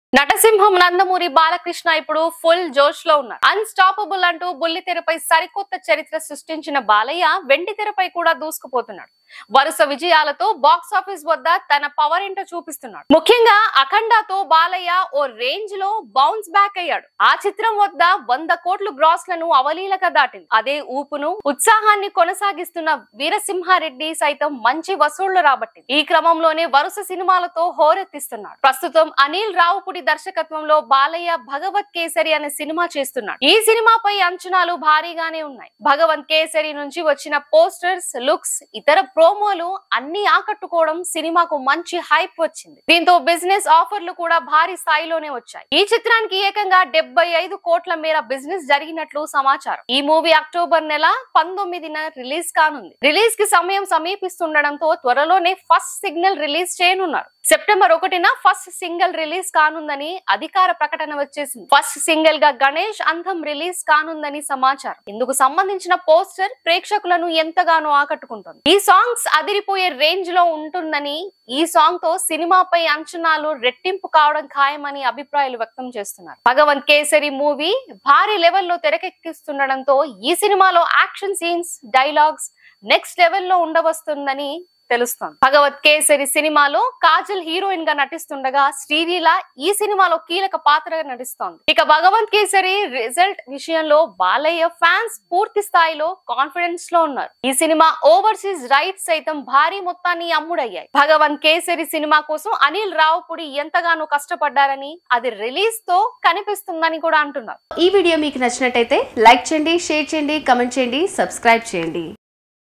నటసింహం నందమూరి బాలకృష్ణ ఇప్పుడు ఫుల్ జోష్ లో ఉన్నారు అన్స్టాపబుల్ అంటూ బుల్లి తెరపై సరికొత్త చరిత్ర సృష్టించిన బాలయ్య వెండి తెరపై కూడా దూసుకుపోతున్నాడు వరుస విజయాలతో బాక్స్ ఆఫీస్ వద్ద తన పవర్ ఏంటో చూపిస్తున్నాడు ముఖ్యంగా అఖండాతో బాలయ్య ఓ రేంజ్ లో బౌన్స్ బ్యాక్ అయ్యాడు ఆ చిత్రం వద్ద వంద కోట్లు గ్రాస్ లను అవలీలగా దాటింది అదే ఊపును ఉత్సాహాన్ని కొనసాగిస్తున్న వీరసింహారెడ్డి సైతం మంచి వసూళ్లు రాబట్టింది ఈ క్రమంలోనే వరుస సినిమాలతో హోరెత్తిస్తున్నాడు ప్రస్తుతం అనిల్ రావుపుడి దర్శకత్వంలో బాలయ్య భగవత్ కేసరి అనే సినిమా చేస్తున్నాడు ఈ సినిమాపై అంచనాలు భారీగానే ఉన్నాయి భగవంత్ కేసరి నుంచి వచ్చిన పోస్టర్స్ లుక్స్ ఇతర ప్రోమోలు అన్ని ఆకట్టుకోవడం సినిమాకు మంచి హైప్ వచ్చింది దీంతో బిజినెస్ ఆఫర్లు కూడా భారీ స్థాయిలోనే వచ్చాయి ఈ చిత్రానికి ఏకంగా డెబ్బై ఐదు కోట్ల మేర బిజినెస్ జరిగినట్లు సమాచారం ఈ మూవీ అక్టోబర్ నెల పంతొమ్మిదిన రిలీజ్ కానుంది రిలీజ్ కి సమయం సమీపిస్తుండడంతో త్వరలోనే ఫస్ట్ సిగ్నల్ రిలీజ్ చేయనున్నారు సెప్టెంబర్ ఒకటిన ఫస్ట్ సింగిల్ రిలీజ్ కానుందని అధికార ప్రకటన వచ్చేసింది ఫస్ట్ సింగిల్ గా గణేష్ అంతం రిలీజ్ కానుందని సమాచారం ఇందుకు సంబంధించిన పోస్టర్ ప్రేక్షకులను ఎంతగానో ఆకట్టుకుంటుంది ఈ సాంగ్స్ అదిరిపోయే రేంజ్ లో ఉంటుందని ఈ సాంగ్ తో సినిమాపై అంచనాలు రెట్టింపు కావడం ఖాయమని అభిప్రాయాలు వ్యక్తం చేస్తున్నారు భగవంత్ కేసరి మూవీ భారీ లెవెల్లో తెరకెక్కిస్తుండడంతో ఈ సినిమాలో యాక్షన్ సీన్స్ డైలాగ్స్ నెక్స్ట్ లెవెల్లో ఉండవస్తుందని తెలుస్తోంది భగవత్ కేసరి సినిమాలో కాజల్ హీరోయిన్ గా నటిస్తుండగా శ్రీలీల ఈ సినిమాలో కీలక పాత్రగా నటిస్తోంది ఇక భగవంత్ కేసరి రిజల్ట్ విషయంలో బాలయ్య ఫ్యాన్స్ పూర్తి స్థాయిలో కాన్ఫిడెన్స్ లో ఉన్నారు ఈ సినిమా ఓవర్సీస్ రైట్స్ సైతం భారీ మొత్తాన్ని అమ్ముడయ్యాయి భగవంత్ కేసరి సినిమా కోసం అనిల్ రావుపుడి ఎంతగానో కష్టపడ్డారని అది రిలీజ్ తో కనిపిస్తుందని కూడా అంటున్నారు ఈ వీడియో మీకు నచ్చినట్టయితే లైక్ చేయండి షేర్ చేయండి కమెంట్ చేయండి సబ్స్క్రైబ్ చేయండి